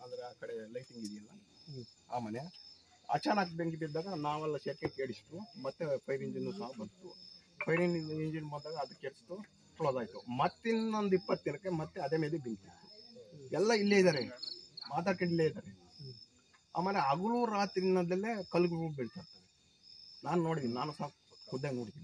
ಅಂದ್ರೆ ಆ ಕಡೆ ಲೈಟಿಂಗ್ ಇದೆಯಲ್ಲ ಆ ಮನೆ ಅಚಾನಕ್ ಬೆಂಕಿ ಬಿದ್ದಾಗ ನಾವೆಲ್ಲ ಶೆಕೆ ಕೇಳಿಸ್ತು ಮತ್ತೆ ಫೈರ್ ಇಂಜಿನ್ ಸಹ ಬಂತು ಫೈರ್ ಇಂಜಿನ್ ಬಂದಾಗ ಅದು ಕೆಡಿಸ್ತು ಕ್ಲೋಸ್ ಆಯ್ತು ಮತ್ತಿನ್ನೊಂದು ಇಪ್ಪತ್ತು ದಿನಕ್ಕೆ ಮತ್ತೆ ಅದೇ ಮೇಲೆ ಬೆಂಕಿ ಇತ್ತು ಎಲ್ಲ ಇಲ್ಲೇ ಇದ್ದಾರೆ ಮಾತಾಡ್ಕೊಂಡು ಇಲ್ಲೇ ಇದ್ದಾರೆ ಆಮೇಲೆ ಹಗಲು ರಾತ್ರಿನದಲ್ಲೇ ಕಲ್ಲುಗಳು ಬೀಳ್ತಾ ಇರ್ತವೆ ನಾನು ನೋಡಿದ್ದೀನಿ ನಾನು ಸಹ ಖುದ್ದಾಗಿ ನೋಡಿದ್ದೀನಿ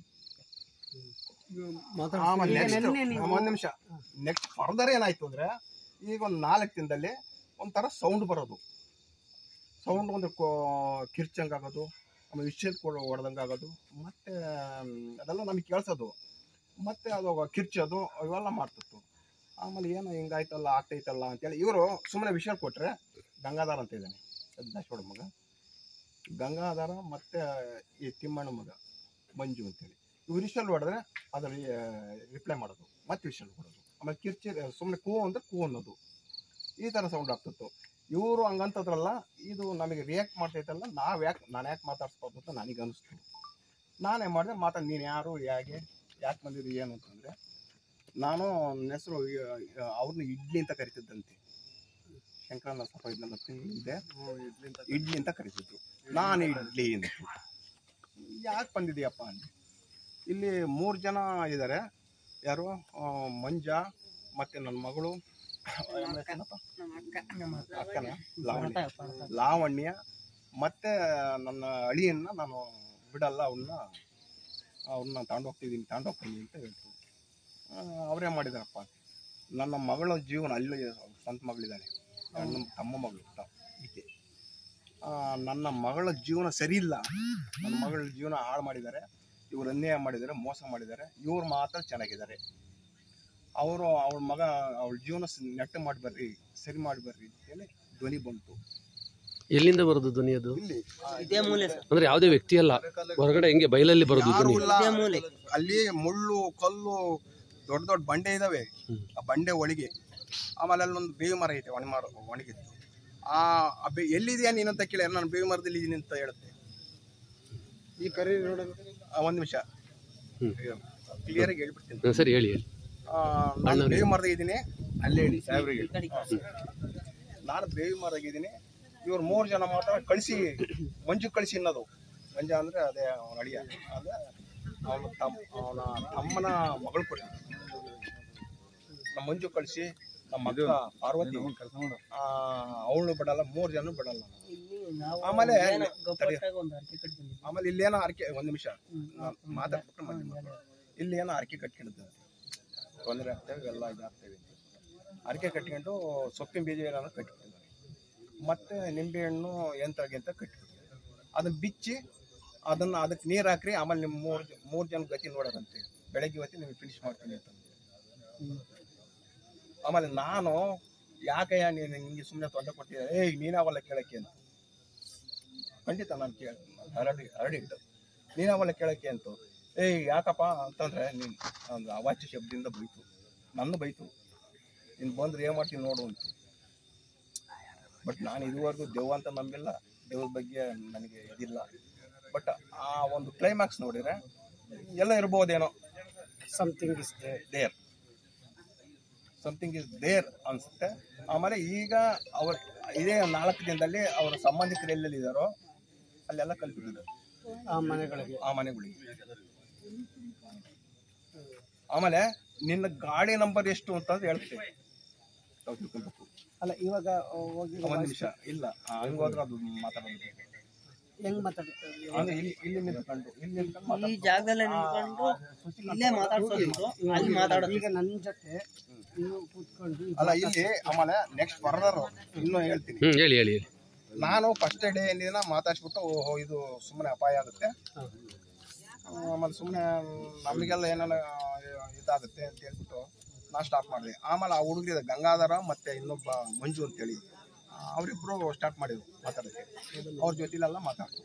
ಆಮೇಲೆ next ಒಂದ್ ನಿಮಿಷ ನೆಕ್ಸ್ಟ್ ಫರ್ದರ್ ಏನಾಯ್ತು ಅಂದ್ರೆ ಈಗ ಒಂದು ನಾಲ್ಕು ದಿನದಲ್ಲಿ ಒಂಥರ ಸೌಂಡ್ ಬರೋದು ಸೌಂಡ್ ಒಂದು ಕಿರ್ಚಂಗ್ ಆಗೋದು ಆಮೇಲೆ ವಿಷಲ್ ಕೂಡ ಹೊಡೆದಂಗೆ ಆಗೋದು ಮತ್ತೆ ಮ್, ಅದೆಲ್ಲ ನಮಗೆ ಕೇಳಿಸೋದು ಮತ್ತೆ ಅದು ಕಿರ್ಚೋದು ಇವೆಲ್ಲ ಮಾಡ್ತಿತ್ತು ಆಮೇಲೆ ಏನೋ ಹಿಂಗಾಯ್ತಲ್ಲ ಆಗ್ತೈತಲ್ಲ ಅಂತೇಳಿ ಇವರು ಸುಮ್ಮನೆ ವಿಷಯ ಕೊಟ್ರೆ ಗಂಗಾಧಾರ ಅಂತ ಇದ್ದಾನೆ ದಾಸವಾಡ ಮಗ ಗಂಗಾಧಾರ ಮತ್ತೆ ಈ ತಿಮ್ಮಣ್ಣ ಮಗ ಮಂಜು ಅಂತೇಳಿ ಇವ್ರು ವಿಷಲ್ ಹೊಡೆದ್ರೆ ಅದ್ರ ರಿಪ್ಲೈ ಮಾಡೋದು ಮತ್ತೆ ವಿಷಲ್ ಹೊಡೋದು ಆಮೇಲೆ ಕಿರ್ಚಿ ಸುಮ್ಮನೆ ಕೂ ಅಂದ್ರೆ ಕೂ ಅನ್ನೋದು ಈ ಥರ ಸೌಂಡ್ ಆಗ್ತಿತ್ತು ಇವರು ಹಂಗಂತದ್ರಲ್ಲ ಇದು ನಮಗೆ ರಿಯಾಕ್ಟ್ ಮಾಡ್ತೈತಲ್ಲ ನಾವು ಯಾಕೆ ನಾನು ಯಾಕೆ ಮಾತಾಡ್ಸ್ಬಾರ್ದು ಅಂತ ನನಗೆ ಅನಿಸ್ತು ನಾನೇ ಮಾಡಿದೆ ಮಾತಾಡಿ ನೀನು ಯಾರು ಹೇಗೆ ಯಾಕೆ ಬಂದಿದ್ದು ಏನು ಅಂತಂದರೆ ನಾನು ನನ್ನ ಹೆಸರು ಅವ್ರನ್ನ ಇಡ್ಲಿ ಅಂತ ಕರಿತಿದ್ದಂತೆ ಶಂಕರನ ಸ್ವಲ್ಪ ಇದನ್ನ ತಿಂದೆ ಇಡ್ಲಿ ಅಂತ ಕರಿತಿದ್ರು ನಾನು ಇಡ್ಲಿ ಅಂತ ಯಾಕೆ ಬಂದಿದೀಯಪ್ಪ ಅಂದೆ ಇಲ್ಲಿ ಮೂರು ಜನ ಇದ್ದಾರೆ ಯಾರು ಆ, ಮಂಜ ಮತ್ತೆ ನನ್ನ ಮಗಳು ಆಮೇಲೆ ಏನಪ್ಪ? ಅಕ್ಕನ ಲಾವಣ್ಯ ಲಾವಣ್ಯ ಮತ್ತೆ ನನ್ನ ಅಳಿಯನ್ನ ನಾನು ಬಿಡಲ್ಲ ಅವನ್ನ ಅವ್ರನ್ನ ತಗೊಂಡೋಗ್ತಿದ್ದೀನಿ ತಗೊಂಡೋಗ್ತೀನಿ ಅಂತ ಹೇಳ್ತು ಅವರೇ ಮಾಡಿದಾರಪ್ಪ ನನ್ನ ಮಗಳ ಜೀವನ ಅಲ್ಲಿ ಸ್ವಂತ ಮಗಳಿದ್ದಾಳೆ ನನ್ನ ತಮ್ಮ ಮಗಳು ತ- ಈಕೆ ಆ, ನನ್ನ ಮಗಳ ಜೀವನ ಸರಿ ಇಲ್ಲ ನನ್ನ ಮಗಳ ಜೀವನ ಹಾಳು ಮಾಡಿದ್ದಾರೆ ಇವ್ರು ಅನ್ಯಾಯ ಮಾಡಿದ್ದಾರೆ ಮೋಸ ಮಾಡಿದ್ದಾರೆ ಇವ್ರು ಮಾತ್ರ ಚೆನ್ನಾಗಿದ್ದಾರೆ ಅವರು ಅವಳ ಮಗ ಅವಳ ಜೀವನ ಸ- ನೆಟ್ಟು ಮಾಡಿ ಬರ್ರಿ ಸರಿ ಮಾಡಿ ಬರ್ರಿ ಅಂತೇಳಿ ಧ್ವನಿ ಬಂತು ಎಲ್ಲಿಂದ ಬರೋದು ಧ್ವನಿ ಅದು ಇಲ್ಲಿ ಇದೇ ಮೂಲೆ ಅಂದ್ರೆ ಯಾವುದೇ ವ್ಯಕ್ತಿ ಅಲ್ಲ ಹೊರಗಡೆ ಹೆಂಗೆ ಬಯಲಲ್ಲಿ ಬರೋದು ಯಾರು ಧ್ವನಿ ಇಲ್ಲ ಇದೇ ಮೂಲೆ ಅಲ್ಲಿ ಮುಳ್ಳು ಕಲ್ಲು ದೊಡ್ಡ ದೊಡ್ಡ ಬಂಡೆ ಇದಾವೆ ಹ್ಮ್. ಆ ಬಂಡೆ ಒಳಗೆ ಆಮೇಲೆ ಅಲ್ಲೊಂದು ಬೇವು ಮರ ಐತೆ ಒಣ ಮರ ಒಣಗಿತ್ತು ಆ ಆ ಬೇ ಎಲ್ಲಿದೆಯಾ ನೀನು ಅಂತ ಕೇಳಿ ನಾನು ಬೇವು ಮರದಲ್ಲಿ ಇದೀನಿ ಅಂತ ಹೇಳುತ್ತೆ ಈ ಕರಿ ನೋಡೋದು ಒಂದು ನಿಮಿಷ ಹ್ಮ್. ಕ್ಲಿಯರ್ ಆಗಿ ಹೇಳ್ಬಿಡ್ತೀನಿ ಹಾ, ಸರಿ ಹೇಳಿ ಹೇಳಿ ಆ, ನಾನು ಬೇವು ಮರದ ಇದ್ದೀನಿ ಅಲ್ಲೇ ಹೇಳಿ ಸಾಹೇಬ್ರಿಗೆ ಈ ಕಡೆ ಕಳ್ಸಿ. ನಾನು ಬೇವಿ ಮರಗಿದ್ದೀನಿ ಇವ್ರು ಮೂರು ಜನ ಮಾತ್ರ ಕಳಿಸಿ ಮಂಜು ಕಳಿಸಿ ಅನ್ನೋದು ಮಂಜ ಅಂದರೆ ಅದೇ ಅವನ ಅಳಿಯ ಅದೇ ಅವನ ತಮ್ಮ ಅವನ ತಮ್ಮನ ಮಗಳು ಕೊಟ್ಟ ನಮ್ಮ ಮಂಜು ಕಳಿಸಿ ನಮ್ಮ ಮಗ ಪಾರ್ವತಿ ಅವಳು ಬಿಡಲ್ಲ ಮೂರು ಜನ ಬಿಡಲ್ಲ ಇಲ್ಲಿ ನಾವು ಆಮೇಲೆ ಏನೋ ತಡಿ. ಗೊಬ್ಬರದಾಗ ಒಂದು ಅರ್ಕೆ ಕಟ್ಕೊಂಡಿದ್ವಿ ಆಮೇಲೆ ಇಲ್ಲೇನೋ ಅರಕೆ ಒಂದು ನಿಮಿಷ ಮಾತಾಡ್ಬಿಟ್ರೆ ಮಂಜು ಇಲ್ಲಿ ಏನೋ ಅರಕೆ ಕಟ್ಕೊಂಡಿದ್ದೆ ತೊಂದರೆ ಆಗ್ತೇವೆ ಎಲ್ಲ ಇದಾಗ್ತೇವೆ ಅಂತ. ಅರಕೆ ಕಟ್ಕೊಂಡು ಸೊಪ್ಪಿನ ಬೀಜ ಏನಾದ್ರು ಕಟ್ಬಿಟ್ಟಿದ್ದಾರೆ ಮತ್ತೆ ನಿಂಬೆಹಣ್ಣು ಯಂತ್ರಗಿಂತ ಕಟ್ಬಿಟ್ಟಿದ್ದಾರೆ ಅದನ್ನ ಬಿಚ್ಚಿ ಅದನ್ನ ಅದಕ್ಕೆ ನೀರು ಹಾಕ್ರಿ ಆಮೇಲೆ ನಿಮ್ಮ ಮೂರು ಮೂರು ಜನ ಗತಿ ನೋಡೋದಂತೆ ಬೆಳಗ್ಗೆ ಹೊತ್ತಿ ನಿಮಗೆ ಫಿನಿಶ್ ಮಾಡ್ತೀನಿ ಅಂತ ಆಮೇಲೆ ನಾನು ಯಾಕಯ್ಯ ನೀನು ನಿಂಗೆ ಸುಮ್ಮನೆ ತೊಂದರೆ ಕೊಟ್ಟಿದ್ದೆ ಏಯ್ ನೀನಾವಲ್ಲ ಕೇಳಕ್ಕೆ ಅಂತ ಖಂಡಿತ ನಾನು ಕೇಳ ಹರಡಿ ಹರಡಿಟ್ಟು ನೀನಾವಲ್ಲ ಕೇಳಕ್ಕೆ ಅಂತ ಏಯ್ ಯಾಕಪ್ಪ ಅಂತಂದ್ರೆ ನೀನು ಒಂದು ಅವಾಚ್ಯ ಶಬ್ದದಿಂದ ಬೈತು ನನ್ನ ಬೈತು ನೀನು ಬಂದ್ರೆ ಏನು ಮಾಡ್ತೀನಿ ನೋಡು ಅಂತ ಬಟ್ ನಾನು ಇದುವರೆಗೂ ದೆವ್ವ ಅಂತ ನಂಬಿಲ್ಲ ದೇವ್ರ ಬಗ್ಗೆ ನನಗೆ ಇದಿಲ್ಲ ಬಟ್ ಆ ಒಂದು ಕ್ಲೈಮ್ಯಾಕ್ಸ್ ನೋಡಿದ್ರೆ ಎಲ್ಲ ಇರ್ಬೋದೇನೋ something is there something is there ಅನ್ಸುತ್ತೆ ಆಮೇಲೆ ಈಗ ಅವ್ರ ಇದೇ ನಾಲ್ಕು ದಿನದಲ್ಲಿ ಅವರ ಸಂಬಂಧಿಕರು ಎಲ್ಲೆಲ್ಲಿ ಇದ್ದಾರೋ ಅಲ್ಲೆಲ್ಲ ಕಲ್ಪಿಟ್ಟಿದ್ದಾರೆ ಆ ಮನೆಗಳಿಗೆ ಆ ಮನೆಗಳಿಗೆ ಆಮೇಲೆ ನಿನ್ನ ಗಾಡಿ ನಂಬರ್ ಎಷ್ಟು ಅಂತ ಹೇಳ್ತೇವೆ ತಾವು ತಿಳ್ಕೊಬೇಕು ಅಲ್ಲ ಇವಾಗ ಹೋಗಿ ಒಂದ್ ನಿಮಿಷ ಇಲ್ಲ ಹಂಗ ಹೋದ್ರೆ ಅದು ಮಾತಾಡೋದು ಹೆಂಗ್ ಮಾತಾಡುತ್ತೆ ಅಂದ್ರೆ ಇಲ್ಲಿ ಇಲ್ಲಿ ನಿಂತ್ಕೊಂಡು ಇಲ್ಲಿ ನಿಂತ್ಕೊಂಡು ಈ ಜಾಗದಲ್ಲೇ ನಿಂತ್ಕೊಂಡು ಇಲ್ಲೇ ಮಾತಾಡ್ಸೋದು ಅಲ್ಲಿ ಮಾತಾಡೋದು ಈಗ ನನ್ನ ಜೊತೆ ನೀವು ಕೂತ್ಕೊಂಡು ಅಲ್ಲ ಇಲ್ಲಿ ಆಮೇಲೆ ನೆಕ್ಸ್ಟ್ ಫರ್ದರ್ ಇನ್ನೂ ಹೇಳ್ತೀನಿ ಹ್ಮ್ ಹೇಳಿ ಹೇಳಿ ಹೇಳಿ ನಾನು ಫಸ್ಟ್ ಡೇ ದಿನ ಮಾತಾಡ್ಸ್ಬಿಟ್ಟು ಓಹೋ ಇದು ಸುಮ್ಮನೆ ಅಪಾಯ ಆಗುತ್ತೆ ಆಮೇಲೆ ಸುಮ್ಮನೆ ನಮಗೆಲ್ಲ ಏನಾರ ಇದಾಗುತ್ತೆ ಅಂತ ಹೇಳ್ಬಿಟ್ಟು ನಾ ಸ್ಟಾರ್ಟ್ ಮಾಡಿದೆ ಆಮೇಲೆ ಆ ಹುಡುಗರಿದ ಗಂಗಾಧರ ಮತ್ತೆ ಇನ್ನೊಬ್ಬ ಮಂಜು ಅಂತೇಳಿ ಅವರಿಬ್ಬರು ಸ್ಟಾರ್ಟ್ ಮಾಡಿದ್ರು ಮಾತಾಡೋಕ್ಕೆ ಅವ್ರ ಜೊತೆಲೆಲ್ಲ ಮಾತಾಡ್ತು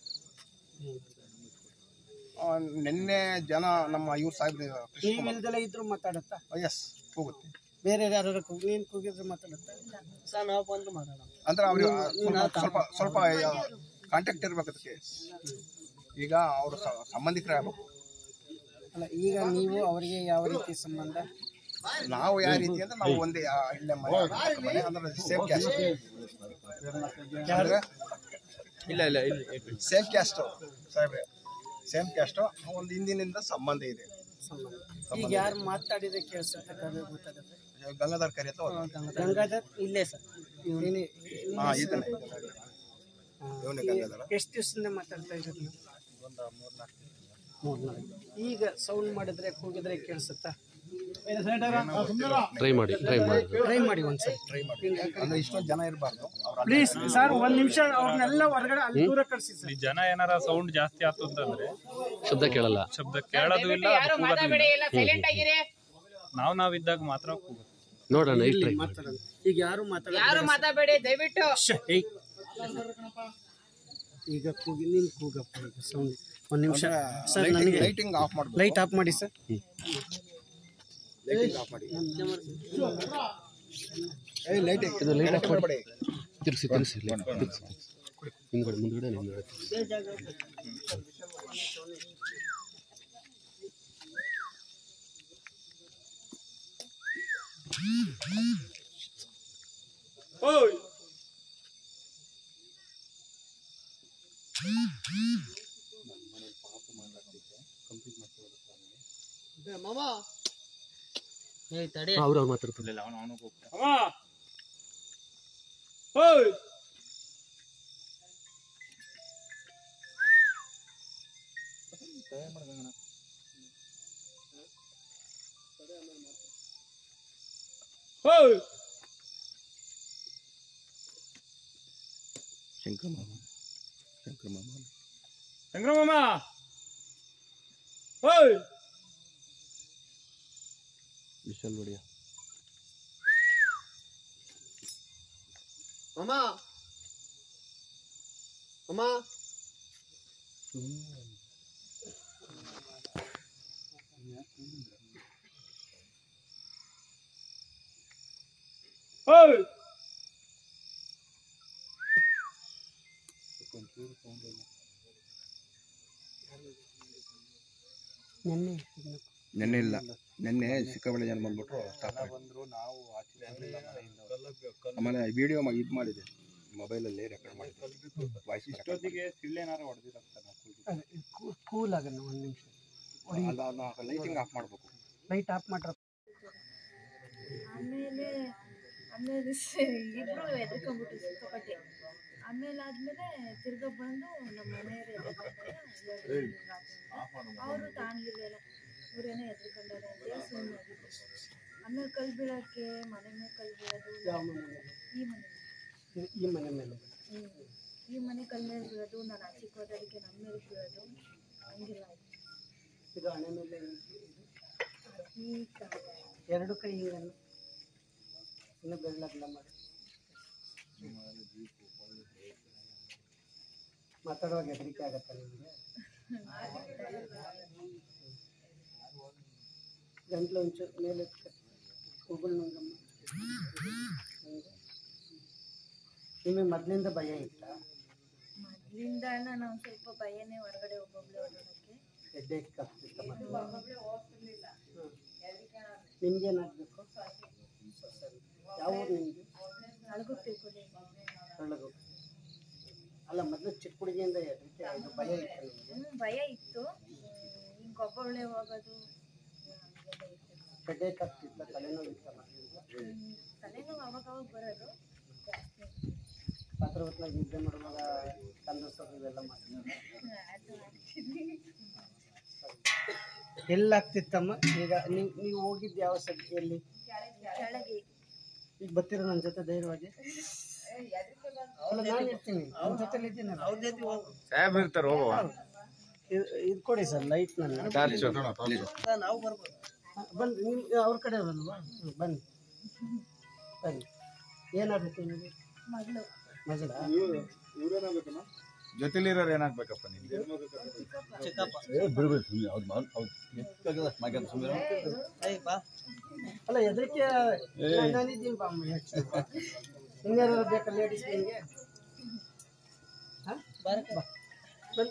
ಆ, ನಿನ್ನೆ ಜನ ನಮ್ಮ ಇವ್ರ ಸಾಹೇಬ್ ಕೃಷ್ಣ ನೀವು ಇಲ್ದಲೇ ಇದ್ರು ಮಾತಾಡುತ್ತಾ ಎಸ್ ಹೋಗುತ್ತೆ ಬೇರೆ ಯಾರು ಕೂಗಿ ನೀನು ಕೂಗಿದ್ರೆ ಮಾತಾಡುತ್ತಾ ಸರ್ ನಾವು ಬಂದು ಮಾತಾಡೋಣ ಅಂದ್ರೆ ಅವ್ರಿಗೆ ಸ್ವಲ್ಪ ಸ್ವಲ್ಪ ಕಾಂಟ್ಯಾಕ್ಟ್ ಇರ್ಬೇಕು ಅದಕ್ಕೆ ಈಗ ಅವರು ಸಂಬಂಧಿಕರೇ ಆಗ್ಬೇಕು ಅಲ್ಲ ಈಗ ನೀವು ಅವರಿಗೆ ಯಾವ ರೀತಿ ಸಂಬಂಧ ನಾವು ಯಾವ ರೀತಿ ಅಂದ್ರೆ ನಾವು ಒಂದೇ ಆ, ಇಲ್ಲೇ ಮನೆ ಅಕ್ಕಪಕ್ಕ ಮನೆ ಅಂದ್ರೆ ಸೇಮ್ ಕ್ಯಾಸ್ಟ್ ಅಂದ್ರೆ ಇಲ್ಲ ಇಲ್ಲ ಇಲ್ಲ ಸೇಮ್ ಕ್ಯಾಸ್ಟ್ ಸಾಹೇಬ್ರೆ ಸೇಮ್ ಕ್ಯಾಸ್ಟ್ ಒಂದು ಹಿಂದಿನಿಂದ ಸಂಬಂಧ ಇದೆ ಈಗ ಯಾರು ಮಾತಾಡಿದ್ರೆ ಕೇಳಿಸುತ್ತೆ ಕಮ್ಮಿ ಗೊತ್ತಾಗುತ್ತೆ ಗಂಗಾಧರ್ ಕರಿ ಅಂತ ಒಂದು ಗಂಗಾಧರ್ ಇಲ್ಲೇ ಸರ್ ಇವನೇ ಹಾ ಇದನ್ನೇ ಇವನೇ ಗಂಗಾಧರ ಎಷ್ಟು ದಿವಸದಿಂದ ಮಾತಾಡ್ತಾ ಇದ್ದೀರಿ ನೀವು ಮೂರ್ನಾಲ್ಕು ಈಗ ಸೌಂಡ್ ಮಾಡಿದ್ರೆ ಕೂಗಿದ್ರೆ ಕೇಳಿಸುತ್ತಾ ಟ್ರೈ ಮಾಡಿ ಟ್ರೈ ಮಾಡಿ ಟ್ರೈ ಮಾಡಿ ಒಂದ್ಸರಿ ಟ್ರೈ ಮಾಡಿ ಅಂದ್ರೆ ಇಷ್ಟೊಂದು ಜನ ಇರಬಾರ್ದು ಪ್ಲೀಸ್ ಸರ್ ಒಂದ್ ನಿಮಿಷ ಅವ್ರನ್ನೆಲ್ಲ ಹೊರಗಡೆ ಅಲ್ಲಿ ದೂರ ಕಳ್ಸಿ ಸರ್ ಈ ಜನ ಏನಾರ ಸೌಂಡ್ ಜಾಸ್ತಿ ಆತು ಅಂತಂದ್ರೆ ಶಬ್ದ ಕೇಳಲ್ಲ ಶಬ್ದ ಕೇಳೋದು ಇಲ್ಲ ಅದು ಕೂಗೋದು ಇಲ್ಲ. ನಾವ್ ನಾವ್ ಇದ್ದಾಗ ಮಾತ್ರ ಕೂಗೋದು ನೋಡೋಣ ಈಗ ಟ್ರೈ ಮಾಡಿ ಮಾತಾಡೋಣ ಈಗ ಯಾರು ಮಾತಾಡ ಯಾರು ಮಾತಾಡಬೇಡಿ ದಯವಿಟ್ಟು ಈಗ ಕೂಗಿ ನೀನ್ ಕೂಗಪ್ಪ ಈಗ ಸೌಂಡ್ ಒಂದ್ ನಿಮಿಷ ಸರ್ ನನಗೆ ಲೈಟಿಂಗ್ ಆಫ್ ಮಾಡ್ಬೇಕು ಲೈಟ್ ಆಫ್ ಮಾಡಿ ಸರ್ ಲೈಟಿಂಗ್ ಆಫ್ ಮಾಡಿ ಏ ಲೈಟಿಂಗ್ ಇದು light off ಮಾಡಿ. ಮಾಡಬೇಡಿ ತಿರ್ಸಿ ತಿರ್ಸಿ ತಿರ್ಸಿ ಹಿಂದ್ಗಡೆ ಮುಂದ್ಗಡೆ ಹಿಂದ್ಗಡೆ ಅವ್ರು ಅವ್ರು ಮಾತಾಡ್ತಾರೆ ಇಲ್ಲ ಅವನು ಅವನು ಹೋಗ್ತಾನೆ ಶಂಕರ ಮಾಮ ಶಂಕರ ಮಾಮ ಸಂಗ್ರಾಮಮ್ಮ ವಿಶಲ್ ಒಡೆಯ ಅಮ್ಮ ಅಮ್ಮ ನೆನ್ನೆ ನೆನ್ನೆ ಇಲ್ಲ ನೆನ್ನೆ ಸಿಕ್ಕಾಬಳ್ಳಿ ಜನ ಬಂದ್ಬಿಟ್ರು ಸ್ಟಾಪ್ ಆಮೇಲೆ ವಿಡಿಯೋ ಇದು ಮಾಡಿದೆ ಮೊಬೈಲಲ್ಲಿ ರೆಕಾರ್ಡ್ ಮಾಡಿದೆ ವಾಯ್ಸ್ ಇಷ್ಟೊತ್ತಿಗೆ ಸಿಳ್ಳೆನಾರ ಹೊಡೆದಿರತ್ತ ಕೂಲ್ ಆಗಲ್ಲ ಒಂದು ನಿಮಿಷ ಲೈಟಿಂಗ್ ಆಫ್ ಮಾಡಬೇಕು ಲೈಟ್ ಆಫ್ ಮಾಡ್ರ ಆಮೇಲೆ ಆಮೇಲೆ ಇಬ್ರು ಎದ್ಕೊಂಡ್ಬಿಟ್ಟು ಸಿಕ್ಕಾಪಟ್ಟೆ ಆಮೇಲೆ ಆದ್ಮೇಲೆ ತಿರ್ಗಾ ಬಂದು ನಮ್ಮ ಮನೆಯವ್ರು ಅವರು ತಾಣ್ಲಿಲ್ಲ ಇವರೇನೋ ಎದ್ಕೊಂಡಾರೆ ಅಂತೇಳಿ ಸುಮ್ಮನೆ ಆಗಿದ್ದು ಆಮೇಲೆ ಕಲ್ ಬೀಳಕ್ಕೆ ಮನೆ ಮೇಲೆ ಕಲ್ ಬೀಳೋದು ಯಾವ ಮನೆ ಈ ಮನೆ ಈ ಮನೆ ಮೇಲೆ ಹ್ಮ್. ಈ ಮನೆ ಕಲ್ ಮೇಲೆ ಬೀಳೋದು ನಾನು ಆಚೆಗೆ ಹೋದಕ್ಕೆ ನಮ್ಮ ಮೇಲೆ ಬೀಳೋದು ಹಂಗಿಲ್ಲ ಆಯ್ತು ಇದು ಹಣೆ ಮೇಲೆ ಈ ಕ- ಎರಡು ಕೈ ಹಿಂಗನ್ನು ಇನ್ನು ಬೆಳ್ಳಗಲ್ಲ ಮಾಡಿ ಮಾತಾಡುವಾಗ ಹೆದರಿಕೆ ಆಗತ್ತ ನಿಮಗೆ ಗಂಟ್ಲು ಒಂಚೂರು ಮೇಲೆ ಕೂಗುಲ್ ನುಂಗಮ್ಮ ಹಂಗೆ. ನಿಮಗೆ ಮೊದಲಿಂದ ಭಯ ಇತ್ತಾ ಮೊದ್ಲಿಂದ ನಾವು ಸ್ವಲ್ಪ ಭಯನೇ ಹೊರಗಡೆ ಒಬ್ಬೊಬ್ಳೆ ಓಡಾಡಕ್ಕೆ ಹೆಡ್ಡೇಕ್ ಆಗ್ತಿತ್ತ ನಿಮ್ಗೇನಾಗಬೇಕು ಯಾವ ಊರು ನಿಮಗೆ ಅಳಗು ತಿಳ್ಕೊಳ್ಳಿ ಕಳ್ಳಗು ಅಲ್ಲ ಮೊದಲು ಚಿಕ್ಕ ಹುಡುಗಿಯಿಂದ ಹೆದರಿಕೆ ಇದು ಭಯ ಇತ್ತು ನಿಮಗೆ ಹ್ಮ್, ಭಯ ಇತ್ತು ಹಿಂಗೆ ಒಬ್ಬೊಬ್ಳೆ ಹೋಗೋದು ಹಂಗೆಲ್ಲ ಇತ್ತು ಹೆಡ್ಡೇಕ್ ಆಗ್ತಿತ್ತ ತಲೆನೋವು ಇತ್ತ ಮೊದಲಿಂದ ಹ್ಮ್, ತಲೆನೋವು ಅವಾಗ ಅವಾಗ ಬರೋದು ಜಾಸ್ತಿ ಪಾತ್ರ ಹೊತ್ನಾಗ ನಿದ್ದೆ ಮಾಡುವಾಗ ಕಂದರ್ಸೋದು ಇವೆಲ್ಲ ಮಾಡ್ತಾರೆ ಅದು ಆಗ್ತಿದ್ವಿ ಎಲ್ಲಾಗ್ತಿತ್ತಮ್ಮ ಈಗ ನೀವು ನೀವು ಹೋಗಿದ್ದು ಯಾವ ಸಂಖ್ಯೆಯಲ್ಲಿ ಕೆಳಗೆ ಈಗ ಬರ್ತೀರ ನನ್ನ ಜೊತೆ ಧೈರ್ಯವಾಗಿ ಅಲ್ಲ ನಾನು ಇರ್ತೀನಿ ನನ್ನ ಜೊತೆಲಿ ಇದ್ದೀನಿ ಅವ್ರ ಜೊತೆ ಹೋಗು ಸಾಹೇಬ್ ಇರ್ತಾರೆ ಹೋಗುವ ಇದು ಕೊಡಿ ಸರ್ ಲೈಟ್ ನನ್ನ ನಾವು ಬರ್ಬೋದು ಬನ್ನಿ ನಿಮ್ಮ ಅವ್ರ ಕಡೆ ಅಲ್ವಾ ಹ್ಮ್, ಬನ್ನಿ ಬನ್ನಿ ಏನಾಗುತ್ತೆ ನಿಮಗೆ ಮಗಳು ಮಗಳ ಜೊತೆಲಿರೋರು ಏನಾಗ್ಬೇಕಪ್ಪ ನಿಮ್ಗೆ ಅಲ್ಲ ಹೆದರಿಕೆ ನಾನಿದ್ದೀನಿ ಬಾ ಅಮ್ಮ ಇನ್ಯಾರು ಬೇಕಾ ಲೇಡೀಸ್ ನಿಮಗೆ ಬಾ ಬನ್ನಿ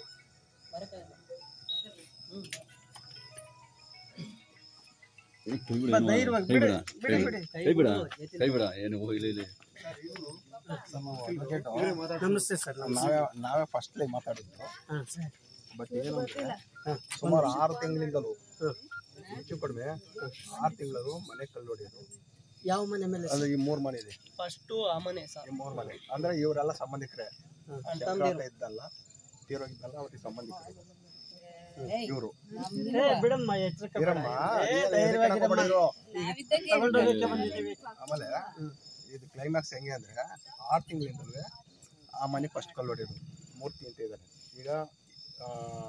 ಬಾ, ಧೈರ್ಯವಾಗಿ ಬಿಡಿ ಬಿಡಿ ಬಿಡಿ ಕೈ ಬಿಡ ಕೈ ಬಿಡ ಏನು ಇಲ್ಲ ಇಲ್ಲ ನಮಸ್ತೆ ಸರ್ ನಾವೇ ನಾವೇ ಫಸ್ಟ್ ಲೈ ಮಾತಾಡಿದ್ದು ಹಾಂ ಸರ್ ಬಟ್ ಏನು ಅಂದ್ರೆ ಸುಮಾರು ಆರು ತಿಂಗಳಿಂದಲೂ ಹೆಚ್ಚು ಕಡಿಮೆ ಆರು ತಿಂಗಳು ಮನೆ ಕಲ್ಲು ಹೊಡೆಯೋದು ಯಾವ ಮನೆ ಮೇಲೆ ಅದು ಈ ಮೂರು ಮನೆ ಇದೆ ಫಸ್ಟು ಆ ಮನೆ ಸರ್ ಈ ಮೂರು ಮನೆ ಅಂದ್ರೆ ಇವರೆಲ್ಲ ಸಂಬಂಧಿಕರೇ ಶಂಕರಾಟ ಇದ್ದಲ್ಲ ತೀರೋಗಿದ್ದಲ್ಲ ಅವ್ರಿಗೆ ಸಂಬಂಧಿಕರು ಇವರು ಬಿಡಮ್ಮ ಎಚ್ಚರ ಇರಮ್ಮ ಏನ್ ಎದಕ್ಕೆ ಹಾಕ್ಕೊಂಡಿರೋ? ತಗೊಂಡೋಗಕ್ಕೆ ಬಂದಿದ್ದೀವಿ ಆಮೇಲೆ ಇದು ಕ್ಲೈಮ್ಯಾಕ್ಸ್ ಹೆಂಗೆ ಅಂದ್ರೆ ಆರು ತಿಂಗಳಿಂದಲೂ ಆ ಮನೆ ಫಸ್ಟ್ ಕಲ್ಲು ಹೊಡೆಯೋದು ಮೂರ್ತಿ ಅಂತ ಇದ್ದಾರೆ ಈಗ ಆ,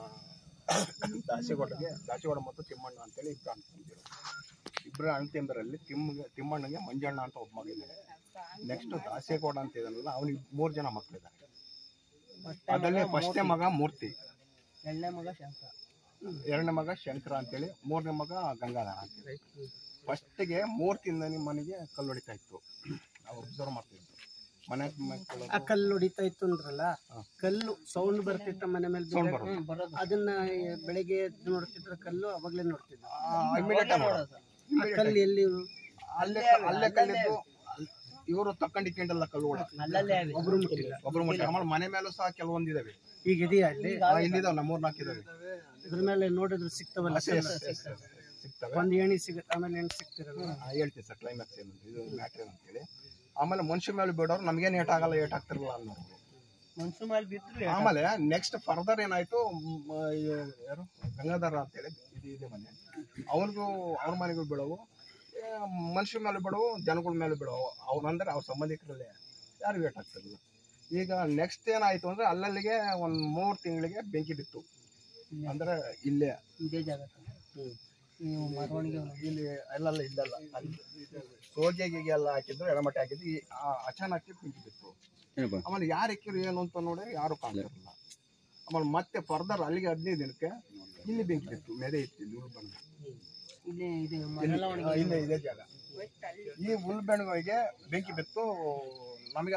ದಾಸಿಗೌಡಗೆ ದಾಸಿಗೌಡ ಮತ್ತು ತಿಮ್ಮಣ್ಣ ಅಂತೇಳಿ ಇಬ್ಬರು ಅಣ್ಣ ತಮ್ಮಂದಿರು ಇಬ್ಬರು ಅಣ್ಣ ತಮ್ಮಂದಿರಲ್ಲಿ ತಿಮ್ಮ ತಿಮ್ಮಣ್ಣಗೆ ಮಂಜಣ್ಣ ಅಂತ ಒಬ್ಬ ಮಗಿದ್ದಾರೆ ನೆಕ್ಸ್ಟ್ ದಾಸೇಗೌಡ ಅಂತ ಇದ್ದಾನಲ್ಲ ಅವನಿಗೆ ಮೂರು ಜನ ಮಕ್ಕಳಿದ್ದಾರೆ ಅದರಲ್ಲಿ ಫಸ್ಟೇ ಮಗ ಮೂರ್ತಿ ಎರಡನೇ ಮಗ ಶಂಕರ ಎರಡನೇ ಮಗ ಶಂಕರ ಅಂತೇಳಿ ಮೂರನೇ ಮಗ ಗಂಗಾಧರ ಅಂತೇಳಿ ಫಸ್ಟಿಗೆ ಮೂರ್ತಿಯಿಂದ ನಿಮ್ಮ ಮನೆಗೆ ಕಲ್ಲು ಹೊಡಿತಾ ಇತ್ತು ನಾವು ಅಬ್ಸರ್ವ್ ಮಾಡ್ತಿದ್ವಿ ಮನೆ ಮಕ್ಕಳು ಆ ಕಲ್ಲು ಹೊಡಿತಾ ಇತ್ತು ಅಂದ್ರಲ್ಲ ಹಾ. ಕಲ್ಲು ಸೌಂಡ್ ಬರ್ತಿತ್ತ ಮನೆ ಮೇಲೆ Sound ಬೀಳಕ್ಕೆ? ಬರೋದು. ಅದನ್ನ ಬೆಳಿಗ್ಗೆ ಎದ್ದು ನೋಡ್ತಿದ್ರ ಕಲ್ಲು ಅವಾಗ್ಲೇ ನೋಡ್ತಿದ್ದ ಇಮಿಡಿಯೇಟ್ ಆ ಕಲ್ಲು ಎಲ್ಲಿ ಅಲ್ಲೇ ಅಲ್ಲೇ ಕಲ್ಲಿದ್ದು ಇವರು ತಕ್ಕಂಡಿಕೊಂಡಲ್ಲ ಕಲ್ಲುಗಳ ಒಬ್ರು ಮುಟ್ಟಿಲ್ಲ ಒಬ್ರು ಮುಟ್ಟಿ ಆಮೇಲೆ ಮನೆ ಮೇಲೂ ಸಹ ಕೆಲವೊಂದು ಇದಾವೆ ಈಗ ಇದೆಯಾ ಅಲ್ಲಿ ಇಲ್ಲಿದಾವೆ ನಮ್ಮ ಮೂರ್ ನಾಲ್ಕು ಇದಾವೆ ಇದ್ರ ಮೇಲೆ ನೋಡಿದ್ರೆ ಸಿಗ್ತವಲ್ಲ ಅಷ್ಟೇ, ಅಷ್ಟೇ, ಅಷ್ಟೇ, ಅಷ್ಟೇ. ಸಿಗ್ತವೆ ಒಂದ್ ಏಣಿ ಸಿಗುತ್ತೆ ಆಮೇಲೆ ಏಣಿ ಸಿಗ್ತಿರಲ್ಲ ಆ, ಹೇಳ್ತೀನಿ ಸರ್ ಕ್ಲೈಮ್ಯಾಕ್ಸ್ ಏನು ಇದು ಮ್ಯಾಟ್ರ್ ಅಂತೇಳಿ ಆಮೇಲೆ ಮನುಷ್ಯ ಮೇಲೆ ಬಿಡೋರು ನಮ್ಗೇನು ಏಟ್ ಆಗಲ್ಲ ಏಟ್ ಆಗ್ತಿರಲ್ಲ ಅನ್ನೋರು ಮನ್ಸು ಮೇಲೆ ಬಿದ್ರು ಆಮೇಲೆ ನೆಕ್ಸ್ಟ್ ಫರ್ದರ್ ಏನಾಯ್ತು ಮ್, ಇವ್ರು ಯಾರು ಗಂಗಾಧರ ಅಂತೇಳಿ ಇದು ಇದೆ ಮನೆ ಅವ್ರಿಗೂ ಅವ್ರ ಮನೆಗೂ ಬಿಡವು ಏ, ಮನುಷ್ಯ ಮೇಲೆ ಬಿಡವು ಜನಗಳ ಮೇಲೆ ಬಿಡವು ಅವ್ರಂದ್ರೆ ಅವ್ರ ಸಂಬಂಧಿಕರಲ್ಲೇ ಯಾರು ವೇಟ್ ಆಗ್ತಿರಲಿಲ್ಲ ಈಗ ನೆಕ್ಸ್ಟ್ ಏನಾಯ್ತು ಅಂದ್ರೆ ಅಲ್ಲಲ್ಲಿಗೆ ಒಂದು ಮೂರು ತಿಂಗಳಿಗೆ ಬೆಂಕಿ ಬಿತ್ತು ಅಂದ್ರೆ ಇಲ್ಲೇ ಇದೇ ಜಾಗ ನೀವು ಮೆರವಣಿಗೆ ಇಲ್ಲಿ ಅಲ್ಲಲ್ಲ ಇಲ್ಲಲ್ಲ ಅಲ್ಲಿ ಸೋಗೆ ಗೀಗೆ ಎಲ್ಲ ಹಾಕಿದ್ರು ಎಡಮಟ್ಟೆ ಹಾಕಿದ್ರು ಈ ಆ ಅಚಾನಕ್ ಬೆಂಕಿ ಬಿತ್ತು ಆಮೇಲೆ ಯಾರು ಇಕ್ಕಿರು ಏನು ಅಂತ ನೋಡಿ ಯಾರು ಕಾಣ್ತಿರಲಿಲ್ಲ ಆಮೇಲೆ ಮತ್ತೆ ಫರ್ದರ್ ಅಲ್ಲಿಗೆ ಹದಿನೈದು ದಿನಕ್ಕೆ ಇಲ್ಲಿ ಬೆಂಕಿ ಬಿತ್ತು ಮೆದೆ ಇತ್ತು ಇಲ್ಲಿ ಉಳ್ಬಣ್ಣ ಇಲ್ಲಿ ಇದು ಇಲ್ಲಿ- ಇಲ್ಲೇ ಇದೇ ಜಾಗ ಈ ಉಳ್ಬೆಣಗಳಿಗೆ ಬೆಂಕಿ ಬಿತ್ತು ನಮಗೆಲ್ಲ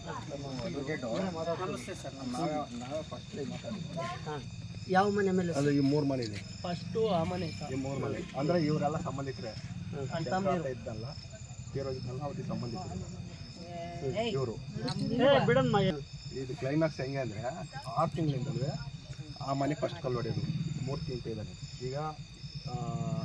ನಮಸ್ತೆ ಸರ್ ನಾವೇ ನಾವೇ ಫಸ್ಟ್ ಮಾತಾಡಿದ್ವಿ ಹಾಂ ಯಾವ ಮನೆ ಮೇಲೆ ಅದು ಈ ಮೂರು ಮನೆ ಇದೆ ಫಸ್ಟು ಆ ಮನೆ ಸರ್ ಈ ಮೂರು ಮನೆ ಅಂದ್ರೆ ಇವರೆಲ್ಲ ಸಂಬಂಧಿಕರೇ ಶಂಕರಾಟ ಇದ್ದಲ್ಲ ತೀರೋಗಿದ್ದಲ್ಲ ಅವ್ರಿಗೆ ಸಂಬಂಧಿಕರು ಇವರು ಬಿಡಮ್ಮ ಇದು ಕ್ಲೈಮ್ಯಾಕ್ಸ್ ಹೆಂಗೆ ಅಂದರೆ ಆರು ತಿಂಗಳಿಂದಲೇ ಆ ಮನೆ ಫಸ್ಟ್ ಕಲ್ಲು ಹೊಡೆಯೋದು ಮೂರ್ತಿ ಅಂತ ಇದ್ದಾನೆ ಈಗ ಆ,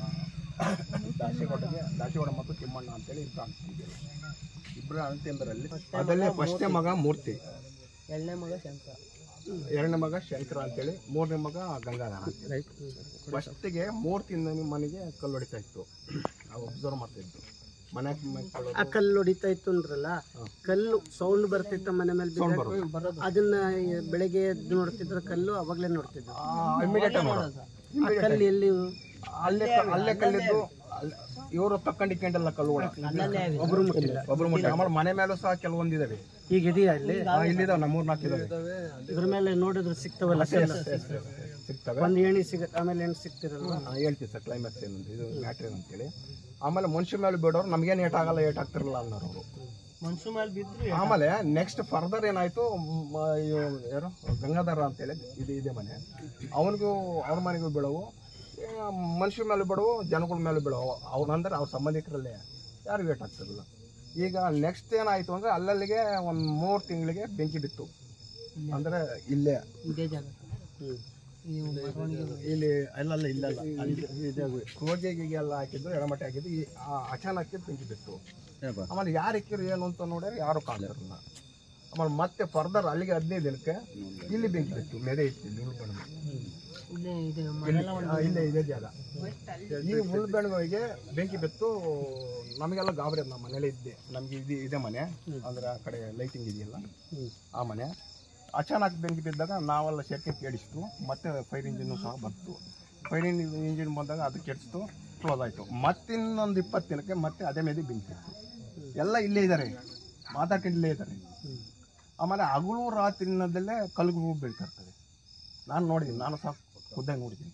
ದಾಸಿಗೌಡಗೆ ದಾಸಿಗೌಡ ಮತ್ತು ತಿಮ್ಮಣ್ಣ ಅಂತೇಳಿ ಇಬ್ಬರು ಅಣ್ಣ ಇಬ್ಬರು ಅಣ್ಣ ತಮ್ಮಂದಿರಲ್ಲಿ ಅದಲ್ಲೇ ಫಸ್ಟೇ ಮಗ ಮೂರ್ತಿ ಎರಡನೇ ಮಗ ಶಂಕರ ಎರಡನೇ ಮಗ ಶಂಕರ ಅಂತೇಳಿ ಮೂರನೇ ಮಗ ಗಂಗಾಧರ ಅಂತೇಳಿ ಫಸ್ಟಿಗೆ ಮೂರ್ತಿಯಿಂದ ನಿಮ್ಮ ಮನೆಗೆ ಕಲ್ಲು ಹೊಡಿತಾ ಇತ್ತು ನಾವು ಅಬ್ಸರ್ವ್ ಮಾಡ್ತಿದ್ದು ಮನೆ ಮಕ್ಕಳು ಆ ಕಲ್ಲು ಹೊಡಿತಾ ಇತ್ತು ಅಂದ್ರಲ್ಲ ಕಲ್ಲು ಸೌಂಡ್ ಬರ್ತಿತ್ತ ಮನೆ ಮೇಲೆ Sound ಬೀಳಕ್ಕೆ? ಬರೋದು. ಅದನ್ನ ಬೆಳಗ್ಗೆ ಎದ್ದು ನೋಡ್ತಿದ್ರ ಕಲ್ಲು ಅವಾಗ್ಲೇ ನೋಡ್ತಿದ್ರು ಇಮಿಡಿಯೇಟ್ ಆ ಕಲ್ಲು ಎಲ್ಲಿ ಅಲ್ಲೇ ಅಲ್ಲೇ ಕಲ್ಲಿದ್ದು ಇವರು ತಕ್ಕಂಡಿಕೊಂಡಲ್ಲ ಕಲ್ಲುಗಳ ಒಬ್ರು ಮುಟ್ಟಿಲ್ಲ ಒಬ್ರು ಮುಟ್ಟಿ ಆಮೇಲೆ ಮನೆ ಮೇಲೂ ಸಹ ಕೆಲವೊಂದು ಇದಾವೆ ಈಗ ಇದೆಯಾ ಅಲ್ಲಿ ಇಲ್ಲಿದಾವೆ ನಮ್ಮ ಮೂರ್ ನಾಲ್ಕು ಇದಾವೆ ಇದ್ರ ಮೇಲೆ ನೋಡಿದ್ರೆ ಸಿಗ್ತವಲ್ಲ ಕಲ್ಲು ಸಿಗ್ತವೆ ಒಂದ್ ಏಣಿ ಸಿಗುತ್ತೆ ಆಮೇಲೆ ಏಣಿ ಸಿಗ್ತಿರಲ್ಲ ಆ, ಹೇಳ್ತೀವಿ ಸರ್ ಕ್ಲೈಮ್ಯಾಕ್ಸ್ ಏನಂತ ಇದು ಮ್ಯಾಟ್ರ್ ಏನಂತೇಳಿ ಆಮೇಲೆ ಮನುಷ್ಯ ಮೇಲೆ ಬಿಡೋರು ನಮ್ಗೇನು ಏಟ್ ಆಗಲ್ಲ ಏಟ್ ಆಗ್ತಿರಲ್ಲ ಅನ್ನೋರು ಅವರು ಮನ್ಸು ಮೇಲೆ ಬಿದ್ರು ಆಮೇಲೆ ನೆಕ್ಸ್ಟ್ ಫರ್ದರ್ ಏನಾಯ್ತು ಮ್, ಇವ್ರು ಯಾರು ಗಂಗಾಧರ ಅಂತೇಳಿ ಇದು ಇದೆ ಮನೆ ಅವನಿಗೂ ಅವ್ರ ಮನೆಗೂ ಬಿಡವು ಏ, ಮನುಷ್ಯ ಮೇಲೆ ಬಿಡವು ಜನಗಳ ಮೇಲೆ ಬಿಡವು ಅವ್ರಂದ್ರೆ ಅವ್ರ ಸಂಬಂಧಿಕರಲ್ಲೇ ಯಾರು ವೇಟ್ ಆಗ್ತಿರಲಿಲ್ಲ ಈಗ ನೆಕ್ಸ್ಟ್ ಏನಾಯ್ತು ಅಂದ್ರೆ ಅಲ್ಲಲ್ಲಿಗೆ ಒಂದು ಮೂರು ತಿಂಗಳಿಗೆ ಬೆಂಕಿ ಬಿತ್ತು ಅಂದ್ರೆ ಇಲ್ಲೇ ಇದೇ ಜಾಗ ನೀವು ಮೆರವಣಿಗೆ ಇಲ್ಲಿ ಅಲ್ಲಲ್ಲ ಇಲ್ಲಲ್ಲ ಅಲ್ಲಿ ಕೋಗೆ ಗೀಗೆ ಎಲ್ಲ ಹಾಕಿದ್ರು ಎಡಮಟ್ಟೆ ಹಾಕಿದ್ರು ಈ ಆ ಅಚಾನಕ್ಕೆ ಬೆಂಕಿ ಬಿತ್ತು ಆಮೇಲೆ ಯಾರು ಇಕ್ಕಿರು ಏನು ಅಂತ ನೋಡಿದ್ರೆ ಯಾರು ಕಾಣ್ತಿರಲಿಲ್ಲ ಆಮೇಲೆ ಮತ್ತೆ ಫರ್ದರ್ ಅಲ್ಲಿಗೆ ಹದಿನೈದು ದಿನಕ್ಕೆ ಇಲ್ಲಿ ಬೆಂಕಿ ಬಿತ್ತು ಮೆದೆ ಇತ್ತು ಇಲ್ಲಿ ಉಳ್ಬೆಣ್ಣ ಇಲ್ಲೇ ಇದೆ ಇಲ್ಲಿ ಆ, ಇಲ್ಲೇ ಇದೇ ಜಾಗ ಈ ಉಳ್ಬೆಣ್ಗಳಿಗೆ ಬೆಂಕಿ ಬಿತ್ತು ನಮಗೆಲ್ಲ ಗಾಬರಿ ನಮ್ಮ ಮನೇಲಿ ಇದ್ದೆ ನಮಗೆ ಇದು ಇದೆ ಮನೆ ಅಂದ್ರೆ ಆ ಕಡೆ ಲೈಟಿಂಗ್ ಇದೆಯಲ್ಲ ಆ ಮನೆ ಅಚಾನಕ್ ಬೆಂಕಿ ಬಿದ್ದಾಗ ನಾವೆಲ್ಲ ಶೆಕೆ ಕೇಳಿಸ್ತು ಮತ್ತೆ ಫೈರ್ ಇಂಜಿನ್ ಸಹ ಬಂತು ಫೈರ್ ಇಂಜಿನ್ ಬಂದಾಗ ಅದು ಕೆಡಿಸ್ತು ಕ್ಲೋಸ್ ಆಯಿತು ಮತ್ತಿನ್ನೊಂದು ಇಪ್ಪತ್ತು ದಿನಕ್ಕೆ ಮತ್ತೆ ಅದೇ ಮೇಲೆ ಬೆಂಕಿ ಇತ್ತು ಎಲ್ಲ ಇಲ್ಲೇ ಇದ್ದಾರೆ ಮಾತಾಡ್ಕೊಂಡು ಇಲ್ಲೇ ಇದ್ದಾರೆ ಆಮೇಲೆ ಹಗಲು ರಾತ್ರಿನದಲ್ಲೇ ಕಲ್ಗಳು ಬೀಳ್ತಾ ಇರ್ತದೆ ನಾನು ನೋಡಿದ್ದೀನಿ ನಾನು ಸಹ ಖುದ್ದಾಗಿ ನೋಡಿದ್ದೀನಿ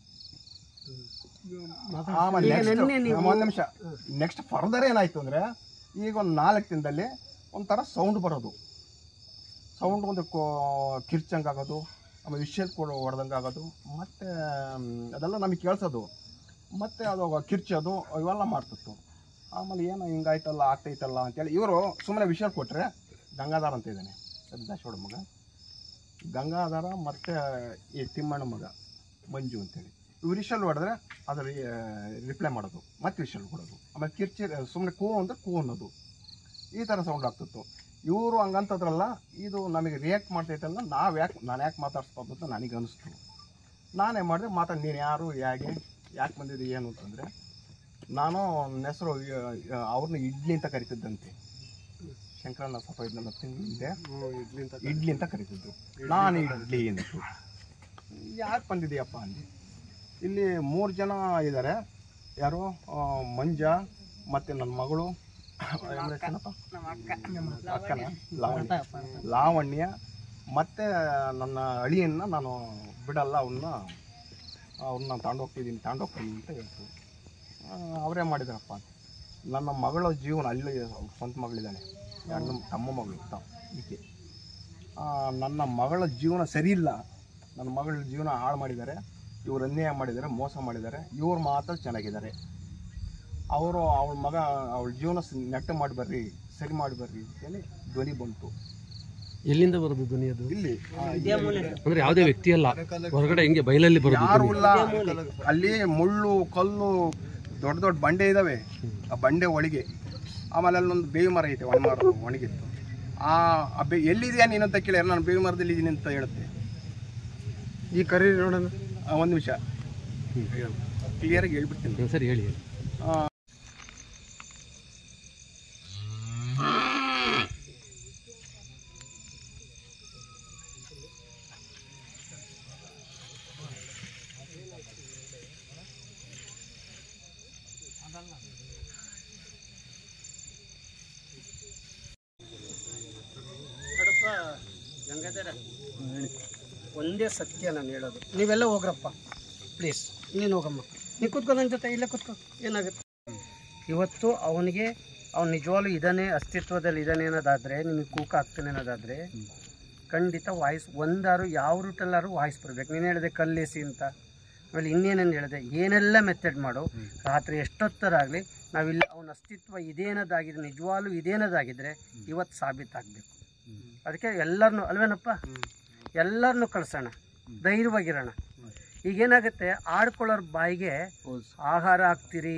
ಆಮೇಲೆ next- ಒಂದು ನಿಮಿಷ ನೆಕ್ಸ್ಟ್ ಫರ್ದರ್ ಏನಾಯ್ತು ಅಂದ್ರೆ ಈಗ ಒಂದು ನಾಲ್ಕು ದಿನದಲ್ಲಿ ಒಂಥರ ಸೌಂಡ್ ಬರೋದು ಸೌಂಡ್ ಒಂದು ಕೋ- ಕಿರ್ಚಂಗ್ ಆಗೋದು ಆಮೇಲೆ ವಿಷಯದ ಕೂಡ ಹೊಡೆದಂಗೆ ಆಗೋದು ಮತ್ತೆ ಮ್, ಅದೆಲ್ಲ ನಮಗೆ ಕೇಳಿಸೋದು ಮತ್ತೆ ಅದು ಕಿರ್ಚೋದು ಇವೆಲ್ಲ ಮಾಡ್ತಿತ್ತು ಆಮೇಲೆ ಏನು ಹಿಂಗಾಯ್ತಲ್ಲ ಆಗ್ತೈತಲ್ಲ ಅಂತೇಳಿ ಇವರು ಸುಮ್ಮನೆ ವಿಷಯ ಕೊಟ್ಟರೆ ಗಂಗಾಧರ ಅಂತ ಇದ್ದಾನೆ ದಾಸವಾಡ ಮಗ ಗಂಗಾಧರ ಮತ್ತು ಈ ತಿಮ್ಮಣ್ಣ ಮಗ ಮಂಜು ಅಂತೇಳಿ ಇವ್ರು ವಿಷಲ್ ಹೊಡೆದ್ರೆ ಅದ್ರ ರಿಪ್ಲೈ ಮಾಡೋದು ಮತ್ತೆ ವಿಷಲ್ ಕೊಡೋದು ಆಮೇಲೆ ಕಿರ್ಚಿರ್ ಸುಮ್ಮನೆ ಕೂ ಅಂದ್ರೆ ಕೂ ಅನ್ನೋದು ಈ ಥರ ಸೌಂಡ್ ಆಗ್ತಿತ್ತು ಇವರು ಹಂಗಂತದ್ರಲ್ಲ ಇದು ನಮಗೆ ರಿಯಾಕ್ಟ್ ಮಾಡ್ತೈತಲ್ಲ ನಾವು ಯಾಕೆ ನಾನು ಯಾಕೆ ಮಾತಾಡ್ಸ್ಬಾರ್ದು ಅಂತ ನನಗೆ ಅನಿಸ್ತು ನಾನೇ ಮಾಡಿದೆ ಮಾತಾಡಿ ನೀನು ಯಾರು ಹೇಗೆ ಯಾಕೆ ಬಂದಿದ್ದು ಏನು ಅಂತಂದರೆ ನಾನು ನನ್ನ ಹೆಸರು ಅವ್ರನ್ನ ಇಡ್ಲಿ ಅಂತ ಕರಿತಿದ್ದಂತೆ ಶಂಕರಣ್ಣ ಸ್ವಲ್ಪ ಇದನ್ನೆಲ್ಲ ತಿಂಗಳಿಂದೆ ಇಡ್ಲಿ ಅಂತ ಇಡ್ಲಿ ಅಂತ ಕರಿತಿದ್ರು ನಾನು ಇಡ್ಲಿ ಅಂತು ಯಾಕೆ ಬಂದಿದೆಯಪ್ಪ ಅಂದೆ ಇಲ್ಲಿ ಮೂರು ಜನ ಇದ್ದಾರೆ ಯಾರು ಆ, ಮಂಜ ಮತ್ತು ನನ್ನ ಮಗಳು ಏನ್ ಹೆಸ್ರೇನಪ್ಪ? ಅಕ್ಕನ ಲಾವಣ್ಯ ಲಾವಣ್ಯ ಮತ್ತು ನನ್ನ ಅಳಿಯನ್ನ ನಾನು ಬಿಡಲ್ಲ ಅವನ್ನ ಅವ್ರನ್ನ ತಗೊಂಡೋಗ್ತಿದ್ದೀನಿ ತಗೊಂಡೋಗ್ತೀನಿ ಅಂತ ಹೇಳ್ತು ಆ, ಅವರೇ ಮಾಡಿದಾರಪ್ಪ ಅಂತ ನನ್ನ ಮಗಳ ಜೀವನ ಅಲ್ಲಿ ಅವ್ರ ಸ್ವಂತ ಮಗಳಿದ್ದಾಳೆ ನನ್ನ ತಮ್ಮ ಮಗಳು ತ ಈಕೆ ಆ, ನನ್ನ ಮಗಳ ಜೀವನ ಸರಿ ಇಲ್ಲ ನನ್ನ ಮಗಳ ಜೀವನ ಹಾಳು ಮಾಡಿದ್ದಾರೆ ಇವ್ರು ಅನ್ಯಾಯ ಮಾಡಿದ್ದಾರೆ ಮೋಸ ಮಾಡಿದ್ದಾರೆ ಇವ್ರು ಮಾತ್ರ ಚೆನ್ನಾಗಿದ್ದಾರೆ ಅವರು ಅವಳ ಮಗ ಅವಳ ಜೀವನ ಸ- ನೆಟ್ಟ ಮಾಡಿ ಬರ್ರಿ ಸರಿ ಮಾಡಿ ಬರ್ರಿ ಅಂತೇಳಿ ಧ್ವನಿ ಬಂತು ಎಲ್ಲಿಂದ ಬರೋದು ಧ್ವನಿ ಅದು ಇಲ್ಲಿ ಆ, ಅಂದ್ರೆ ಯಾವುದೇ ವ್ಯಕ್ತಿ ಅಲ್ಲ ಹೊರಗಡೆ ಹಿಂಗೆ ಬಯಲಲ್ಲಿ ಬರೋದು ಯಾರು ಧ್ವನಿ. ಇಲ್ಲ ಅಲ್ಲಿ ಮುಳ್ಳು ಕಲ್ಲು ದೊಡ್ಡ ದೊಡ್ಡ ಬಂಡೆ ಇದಾವೆ ಆ ಬಂಡೆ ಒಳಗೆ ಆಮೇಲೆ ಅಲ್ಲೊಂದು ಬೇವು ಮರ ಐತೆ ಒಣ ಮರ ಒಣಗಿತ್ತು ಆ ಆ ಬೇ ಎಲ್ಲಿದೆಯಾ ನೀನು ಅಂತ ಕೇಳಿ ನಾನು ಬೇವು ಮರದಲ್ಲಿ ಇದ್ದೀನಿ ಅಂತ ಹೇಳುತ್ತೆ ಈ ಕರಿ ನೋಡೋಣ ಆ, ಒಂದು ನಿಮಿಷ ಕ್ಲಿಯರಾಗಿ ಹೇಳ್ಬಿಡ್ತೀನಿ ಹ್ಮ್, ಸರಿ ಹೇಳಿ ಹೇಳಿ ನೋಡಪ್ಪ ಗಂಗಾಧರ ಒಂದೇ ಸತ್ಯ ನಾನು ಹೇಳೋದು ನೀವೆಲ್ಲ ಹೋಗ್ರಪ್ಪ ಪ್ಲೀಸ್ ನೀನು ಹೋಗಮ್ಮ ನೀನು ಕೂತ್ಕೋ ನನ್ನ ಜೊತೆ ಇಲ್ಲೇ ಕೂತ್ಕೋ ಏನಾಗುತ್ತೆ ಇವತ್ತು ಅವನಿಗೆ ಅವ್ನು ನಿಜವಾಗ್ಲೂ ಇದ್ದಾನೆ ಅಸ್ತಿತ್ವದಲ್ಲಿ ಇದ್ದಾನೆ ಅನ್ನೋದಾದರೆ ನಿಮಗೆ ಕೂಕ ಆಗ್ತಾನೆ ಅನ್ನೋದಾದರೆ ಖಂಡಿತ ವಾಯ್ಸ್ ಒಂದಾರು ಯಾವ ರೂಟಲ್ಲಾರು ವಾಯ್ಸ್ ಬರಬೇಕು ನೀನು ಹೇಳಿದೆ ಕಲ್ಲೇಸಿ ಅಂತ ಆಮೇಲೆ ಇನ್ನೇನೇನು ಹೇಳಿದೆ ಏನೆಲ್ಲ ಮೆಥಡ್ ಮಾಡು ರಾತ್ರಿ ಎಷ್ಟೊತ್ತರಾಗಲಿ ನಾವಿಲ್ಲ ಅವನ ಅಸ್ತಿತ್ವ ಇದೇನದಾಗಿದೆ ನಿಜವಾಗ್ಲೂ ಇದೇನದಾಗಿದ್ದರೆ ಇವತ್ತು ಸಾಬೀತಾಗಬೇಕು ಅದಕ್ಕೆ ಎಲ್ಲರನ್ನು ಅಲ್ವೇನಪ್ಪ ಎಲ್ಲರನ್ನು ಕಳ್ಸೋಣ ಧೈರ್ಯವಾಗಿರೋಣ ಈಗೇನಾಗುತ್ತೆ ಆಡ್ಕೊಳ್ಳೋರ್ ಬಾಯಿಗೆ ಆಹಾರ ಹಾಕ್ತೀರಿ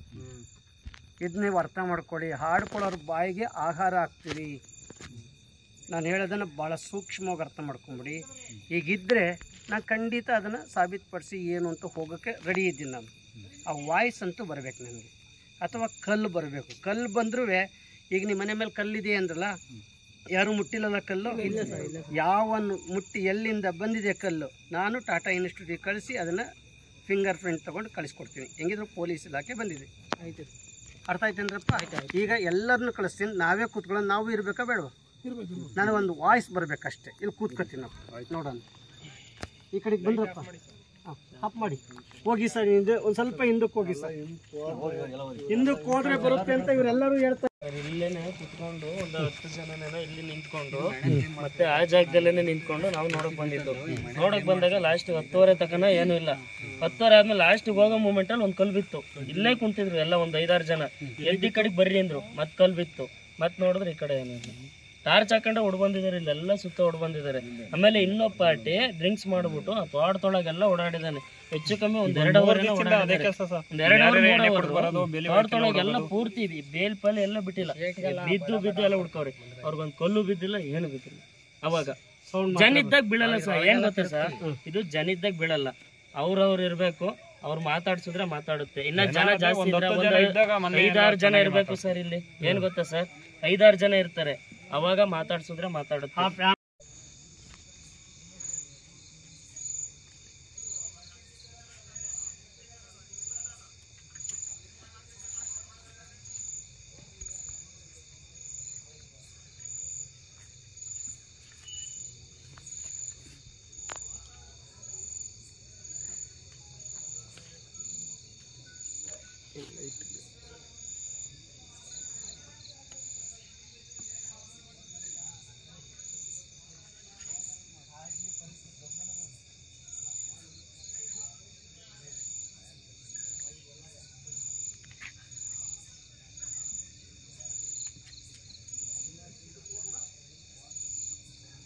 ಇದು ನೀವು ಅರ್ಥ ಮಾಡ್ಕೊಳ್ಳಿ ಹಾಡ್ಕೊಳ್ಳೋರ್ ಬಾಯಿಗೆ ಆಹಾರ ಹಾಕ್ತೀರಿ ನಾನು ಹೇಳೋದನ್ನು ಭಾಳ ಸೂಕ್ಷ್ಮವಾಗಿ ಅರ್ಥ ಮಾಡ್ಕೊಂಬಿಡಿ ಹೀಗಿದ್ದರೆ ನಾನು ಖಂಡಿತ ಅದನ್ನು ಸಾಬೀತುಪಡಿಸಿ ಏನು ಅಂತ ಹೋಗೋಕ್ಕೆ ರೆಡಿ ಇದ್ದೀನಿ ನಾನು ಆ ವಾಯ್ಸ್ ಅಂತೂ ಬರಬೇಕು ನನಗೆ ಅಥವಾ ಕಲ್ಲು ಬರಬೇಕು ಕಲ್ಲು ಬಂದ್ರೂ ಈಗ ನಿಮ್ಮ ಮನೆ ಮೇಲೆ ಕಲ್ಲಿದೆ ಅಂದ್ರಲ್ಲ ಯಾರು ಮುಟ್ಟಿಲ್ಲಲ್ಲ ಕಲ್ಲು ಯಾವನ್ನು ಮುಟ್ಟಿ ಎಲ್ಲಿಂದ ಬಂದಿದೆ ಕಲ್ಲು ನಾನು ಟಾಟಾ ಇನ್ಸ್ಟಿಟ್ಯೂಟಿಗೆ ಕಳಿಸಿ ಅದನ್ನು ಫಿಂಗರ್ ಪ್ರಿಂಟ್ ತೊಗೊಂಡು ಕಳಿಸ್ಕೊಡ್ತೀನಿ ಹೆಂಗಿದ್ರು ಪೊಲೀಸ್ ಇಲಾಖೆ ಬಂದಿದೆ ಆಯ್ತು ಅರ್ಥ ಆಯ್ತೇನ್ರಪ್ಪ ಈಗ ಎಲ್ಲರನ್ನು ಕಳಿಸ್ತೀನಿ ನಾವೇ ಕೂತ್ಕೊಳ್ಳೋದು ನಾವು ಇರಬೇಕಾ ಬೇಡವಾ ನನಗೊಂದು ವಾಯ್ಸ್ ಬರಬೇಕಷ್ಟೇ ಇಲ್ಲಿ ಕೂತ್ಕೊತೀನಿ ನಾವು ನೋಡೋಣ ಈ ಕಡೆಗೆ ಬಂದ್ರಪ್ಪ ಹಾಂ ಆಫ್ ಮಾಡಿ ಹೋಗಿ ಸರ್ ಹಿಂದೆ ಒಂದು ಸ್ವಲ್ಪ ಹಿಂದಕ್ಕೆ ಹೋಗಿ ಸರ್ ಹಿಂದಕ್ಕೆ ಹೋದ್ರೆ ಬರುತ್ತೆ ಅಂತ ಇವರೆಲ್ಲರೂ ಹೇಳ್ತಾರೆ ಇಲ್ಲೇನೆ ಕುತ್ಕೊಂಡು ಒಂದು ಹತ್ತು ಜನನೇನೋ ಇಲ್ಲಿ ನಿಂತ್ಕೊಂಡು ಮತ್ತೆ ಆ ಜಾಗದಲ್ಲೇನೆ ನಿಂತ್ಕೊಂಡು ನಾವು ನೋಡಕ್ ಬಂದಿದ್ದು ನೋಡಕ್ ಬಂದಾಗ ಲಾಸ್ಟ್ ಹತ್ತುವರೆ ತಕನ ಏನೂ ಇಲ್ಲ ಹತ್ತುವರೆ ಆದ್ಮೇಲೆ ಲಾಸ್ಟ್ ಹೋಗೋ ಮೂಮೆಂಟ್ ಅಲ್ಲಿ ಒಂದ್ ಕಲ್ ಬಿತ್ತು ಇಲ್ಲೇ ಕುಂತಿದ್ರು ಎಲ್ಲ ಒಂದ್ ಐದಾರು ಜನ ಎಲ್ದಿ ಕಡೆಗೆ ಬರ್ರಿ ಅಂದ್ರು ಮತ್ ಕಲ್ ಬಿತ್ತು ಮತ್ ನೋಡಿದ್ರೆ ಈ ಕಡೆ ಏನು ಟಾರ್ಚ್ ಹಾಕೊಂಡೆ ಹೊಡ್ ಬಂದಿದ್ದಾರೆ ಇಲ್ಲೆಲ್ಲ ಸುತ್ತ ಹೊಡ್ ಬಂದಿದ್ದಾರೆ ಆಮೇಲೆ ಇನ್ನೊಬ್ಬ ಪಾರ್ಟಿ ಡ್ರಿಂಕ್ಸ್ ಮಾಡ್ಬಿಟ್ಟು ಆ ತೋಟದೊಳಗೆಲ್ಲ ಓಡಾಡಿದಾನೆ ಹೆಚ್ಚು ಕಮ್ಮಿ ಒಂದ್ ಎರಡು ಅವರ್ ಒಂದ್ ಎರಡು ತೋಟದೊಳಗೆಲ್ಲ ಪೂರ್ತಿ ಇದೆ ಬೇಲ್ ಪಲ್ ಎಲ್ಲ ಬಿಟ್ಟಿಲ್ಲ ಬಿದ್ದು ಬಿದ್ದು ಎಲ್ಲ ಹುಡ್ಕವ್ರಿ ಅವ್ರಿಗೊಂದ್ ಕಲ್ಲು ಬಿದ್ದಿಲ್ಲ ಏನು ಬಿದ್ದಿಲ್ಲ ಅವಾಗ ಜನ ಇದ್ದಾಗ ಬೀಳಲ್ಲ ಸರ್ ಏನ್ ಗೊತ್ತಾ ಸರ್ ಇದು ಜನ ಇದ್ದಾಗ ಬೀಳಲ್ಲ ಅವ್ರವ್ರು ಇರ್ಬೇಕು ಅವ್ರು ಮಾತಾಡ್ಸಿದ್ರೆ ಮಾತಾಡುತ್ತೆ ಇನ್ನ ಜನ ಜಾಸ್ತಿ ಇದ್ರೆ ಒಂದು ಐದಾರು ಜನ ಇರ್ಬೇಕು ಸರ್ ಇಲ್ಲಿ ಏನ್ ಗೊತ್ತಾ ಸರ್ ಐದಾರು ಜನ ಇರ್ತಾರೆ ಅವಾಗ ಮಾತಾಡ್ಸಿದ್ರೆ ಮಾತಾಡುತ್ತೆ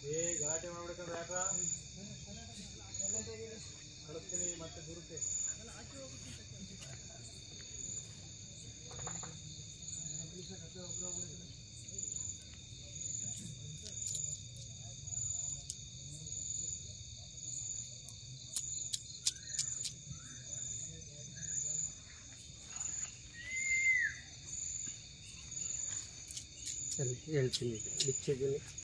ಸರಿ ಹೇಳ್ತೀನಿ ಬಿಚ್ಚಿದ್ದೀನಿ